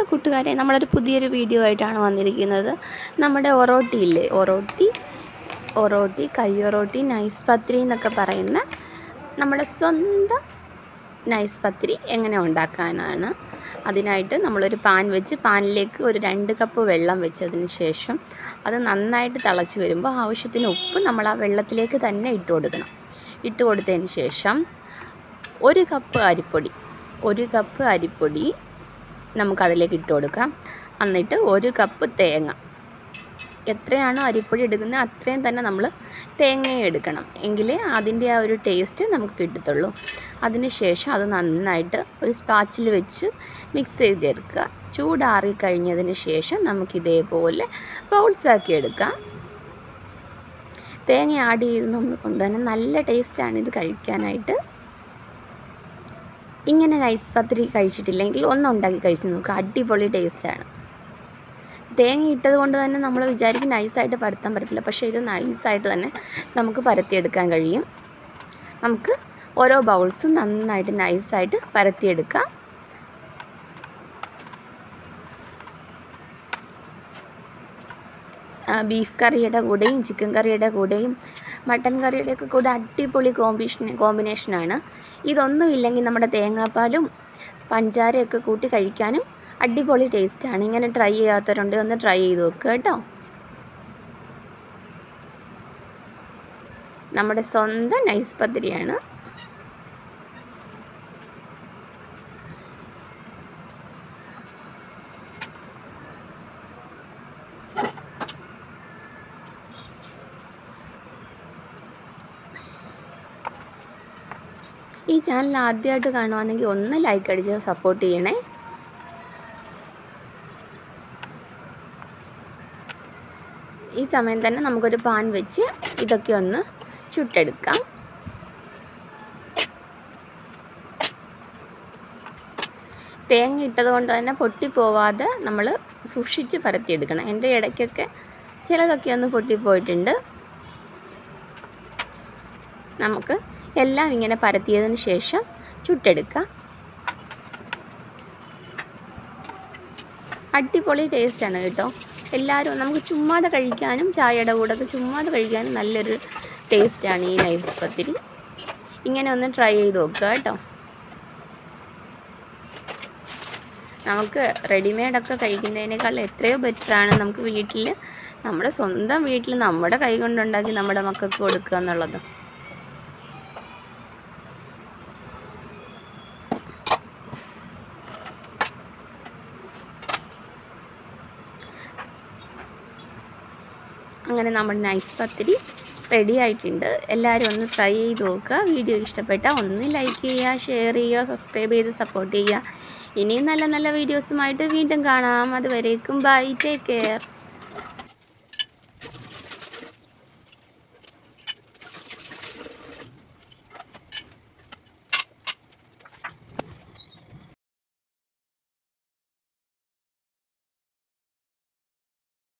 കൂട്ടുകാരെ നമ്മളൊരു പുതിയൊരു വീഡിയോ ആയിട്ടാണ് വന്നിരിക്കുന്നത് നമ്മുടെ ഒറോട്ടി ഇല്ലേ ഒറോട്ടി ഒറോട്ടി കയ്യൊറോട്ടി നൈസ് പത്രി എന്നൊക്കെ പറയുന്ന നമ്മുടെ സ്വന്തം നൈസ് പത്തിരി എങ്ങനെ ഉണ്ടാക്കാനാണ് അതിനായിട്ട് നമ്മളൊരു പാൻ വെച്ച് പാനിലേക്ക് ഒരു രണ്ട് കപ്പ് വെള്ളം വെച്ചതിന് ശേഷം അത് നന്നായിട്ട് തിളച്ച് വരുമ്പോൾ ആവശ്യത്തിന് ഉപ്പ് നമ്മൾ ആ വെള്ളത്തിലേക്ക് തന്നെ ഇട്ട് കൊടുക്കണം ഇട്ട് കൊടുത്തതിന് ശേഷം ഒരു കപ്പ് അരിപ്പൊടി ഒരു കപ്പ് അരിപ്പൊടി നമുക്കതിലേക്ക് ഇട്ട് കൊടുക്കാം എന്നിട്ട് ഒരു കപ്പ് തേങ്ങ എത്രയാണോ അരിപ്പൊടി എടുക്കുന്നത് അത്രയും തന്നെ നമ്മൾ തേങ്ങയും എടുക്കണം എങ്കിലേ അതിൻ്റെ ആ ഒരു ടേസ്റ്റ് നമുക്ക് കിട്ടത്തുള്ളൂ അതിന് ശേഷം അത് നന്നായിട്ട് ഒരു സ്പാച്ചിൽ വെച്ച് മിക്സ് ചെയ്തെടുക്കുക ചൂടാറി കഴിഞ്ഞതിന് ശേഷം നമുക്കിതേപോലെ ബൗൾസാക്കി എടുക്കാം തേങ്ങ ആഡ് ചെയ്യുന്നത് കൊണ്ട് തന്നെ നല്ല ടേസ്റ്റാണ് ഇത് കഴിക്കാനായിട്ട് ഇങ്ങനെ നൈസ് പത്തിരി കഴിച്ചിട്ടില്ലെങ്കിൽ ഒന്നുണ്ടാക്കി കഴിച്ച് നോക്കുക അടിപൊളി ടേസ്റ്റാണ് തേങ്ങ ഇട്ടത് കൊണ്ട് തന്നെ നമ്മൾ വിചാരിക്കും നൈസായിട്ട് പരത്താൻ പറ്റത്തില്ല പക്ഷേ ഇത് നൈസായിട്ട് തന്നെ നമുക്ക് പരത്തിയെടുക്കാൻ കഴിയും നമുക്ക് ഓരോ ബൗൾസും നന്നായിട്ട് നൈസായിട്ട് പരത്തിയെടുക്കാം ബീഫ് കറിയുടെ കൂടെയും ചിക്കൻ കറിയുടെ കൂടെയും മട്ടൻ കറിയുടെയൊക്കെ കൂടെ അടിപൊളി കോമ്പിനേഷൻ കോമ്പിനേഷനാണ് ഇതൊന്നും ഇല്ലെങ്കിൽ നമ്മുടെ തേങ്ങാപ്പാലും പഞ്ചാരയൊക്കെ കൂട്ടി കഴിക്കാനും അടിപൊളി ടേസ്റ്റാണ് ഇങ്ങനെ ട്രൈ ചെയ്യാത്തവരുണ്ട് ഒന്ന് ട്രൈ ചെയ്ത് നോക്കുക കേട്ടോ നമ്മുടെ സ്വന്തം നൈസ് പത്തിരിയാണ് ഈ ചാനൽ ആദ്യമായിട്ട് കാണുവാണെങ്കിൽ ഒന്ന് ലൈക്ക് അടിച്ച് സപ്പോർട്ട് ചെയ്യണേ ഈ സമയം തന്നെ നമുക്കൊരു പാൻ വെച്ച് ഇതൊക്കെ ഒന്ന് ചുട്ടെടുക്കാം തേങ്ങ ഇട്ടത് കൊണ്ട് തന്നെ പൊട്ടിപ്പോവാതെ നമ്മൾ സൂക്ഷിച്ച് പരത്തിയെടുക്കണം എൻ്റെ ഇടയ്ക്കൊക്കെ ചിലതൊക്കെ ഒന്ന് പൊട്ടിപ്പോയിട്ടുണ്ട് നമുക്ക് എല്ലാം ഇങ്ങനെ പരത്തിയതിന് ശേഷം ചുട്ടെടുക്കാം അടിപൊളി ടേസ്റ്റാണ് കേട്ടോ എല്ലാവരും നമുക്ക് ചുമ്മാതെ കഴിക്കാനും ചായയുടെ കൂടെ ചുമ്മാതെ കഴിക്കാനും നല്ലൊരു ടേസ്റ്റാണ് ഈ നൈസ് പത്തിരി ഇങ്ങനെ ഒന്ന് ട്രൈ ചെയ്ത് നോക്കുക കേട്ടോ നമുക്ക് റെഡിമെയ്ഡൊക്കെ കഴിക്കുന്നതിനേക്കാൾ എത്രയോ ബെറ്ററാണ് നമുക്ക് വീട്ടിൽ നമ്മുടെ സ്വന്തം വീട്ടിൽ നമ്മുടെ കൈ കൊണ്ടുണ്ടാക്കി നമ്മുടെ മക്കൾക്ക് കൊടുക്കുക എന്നുള്ളത് അങ്ങനെ നമ്മുടെ നൈസ് പത്തിരി റെഡി ആയിട്ടുണ്ട് എല്ലാവരും ഒന്ന് ട്രൈ ചെയ്ത് നോക്കുക വീഡിയോ ഇഷ്ടപ്പെട്ടാൽ ഒന്ന് ലൈക്ക് ചെയ്യുക ഷെയർ ചെയ്യുക സബ്സ്ക്രൈബ് ചെയ്ത് സപ്പോർട്ട് ചെയ്യുക ഇനിയും നല്ല നല്ല വീഡിയോസുമായിട്ട് വീണ്ടും കാണാം അതുവരേക്കും ബൈ ടേക്ക് കെയർ